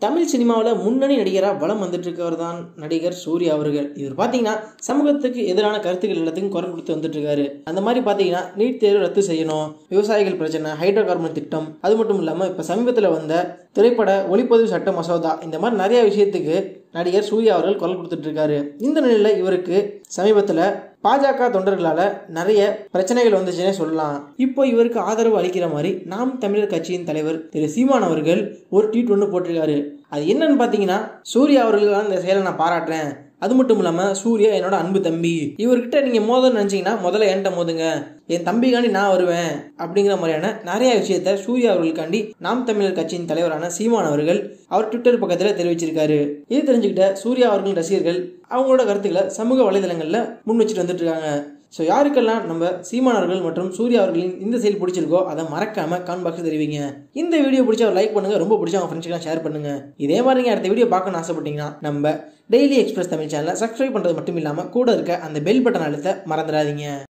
தமிழ் சினிமாவில் முன்னணி நடிகராக வலம் வந்துட்டு இருக்கவர் தான் நடிகர் சூர்யா அவர்கள் இவர் பார்த்தீங்கன்னா சமூகத்துக்கு எதிரான கருத்துக்கள் எல்லாத்துக்கும் குரல் கொடுத்து வந்துட்டு இருக்காரு அந்த மாதிரி பார்த்தீங்கன்னா நீட் தேர்வு ரத்து செய்யணும் விவசாயிகள் பிரச்சனை ஹைட்ரோ கார்பன் திட்டம் அது மட்டும் இல்லாமல் இப்போ சமீபத்தில் வந்த திரைப்பட ஒளிப்பதிவு சட்ட மசோதா இந்த மாதிரி நிறைய விஷயத்துக்கு நடிகர் சூர்யா அவர்கள் குரல் கொடுத்துட்டு இருக்காரு இந்த நிலையில் இவருக்கு சமீபத்தில் பாஜக தொண்டர்களால் நிறைய பிரச்சனைகள் வந்துச்சுன்னே சொல்லலாம் இப்போ இவருக்கு ஆதரவு அளிக்கிற மாதிரி நாம் தமிழர் கட்சியின் தலைவர் திரு சீமான் அவர்கள் ஒரு ட்வீட் ஒன்று போட்டிருக்காரு அது என்னன்னு பார்த்தீங்கன்னா சூர்யா அவர்கள் இந்த செயலை நான் பாராட்டுறேன் அது மட்டும் இல்லாமல் சூர்யா என்னோட அன்பு தம்பி இவர்கிட்ட நீங்கள் மோதல் நினச்சிங்கன்னா முதல்ல என்கிட்ட மோதுங்க என் தம்பிக்காண்டி நான் வருவேன் அப்படிங்கிற மாதிரியான நிறைய விஷயத்த சூர்யா அவர்களுக்காண்டி நாம் தமிழர் கட்சியின் தலைவரான சீமான் அவர்கள் அவர் ட்விட்டர் பக்கத்தில் தெரிவிச்சிருக்காரு இது தெரிஞ்சுக்கிட்ட சூர்யா அவர்களின் ரசிகர்கள் அவங்களோட கருத்துக்களை சமூக வலைதளங்களில் முன் வச்சுட்டு வந்துட்டு இருக்காங்க ஸோ யாருக்கெல்லாம் நம்ம சீமானவர்கள் மற்றும் சூர்யா அவர்களின் இந்த செயல் பிடிச்சிருக்கோ அதை மறக்காம கான் பாக்ஸ் தெரிவிங்க இந்த வீடியோ பிடிச்சா லைக் பண்ணுங்க ரொம்ப பிடிச்சா உங்க ஃப்ரெண்ட்ஸ்க்கெல்லாம் ஷேர் பண்ணுங்க இதே மாதிரி நீங்கள் அடுத்த வீடியோ பார்க்கணும்னு ஆசைப்பட்டீங்கன்னா நம்ம டெய்லி எக்ஸ்பிரஸ் தமிழ் சேனலை சப்ஸ்கிரைப் பண்ணுறது மட்டும் இல்லாமல் கூட இருக்க அந்த பெல் பட்டன் அழுத்த மறந்துடாதீங்க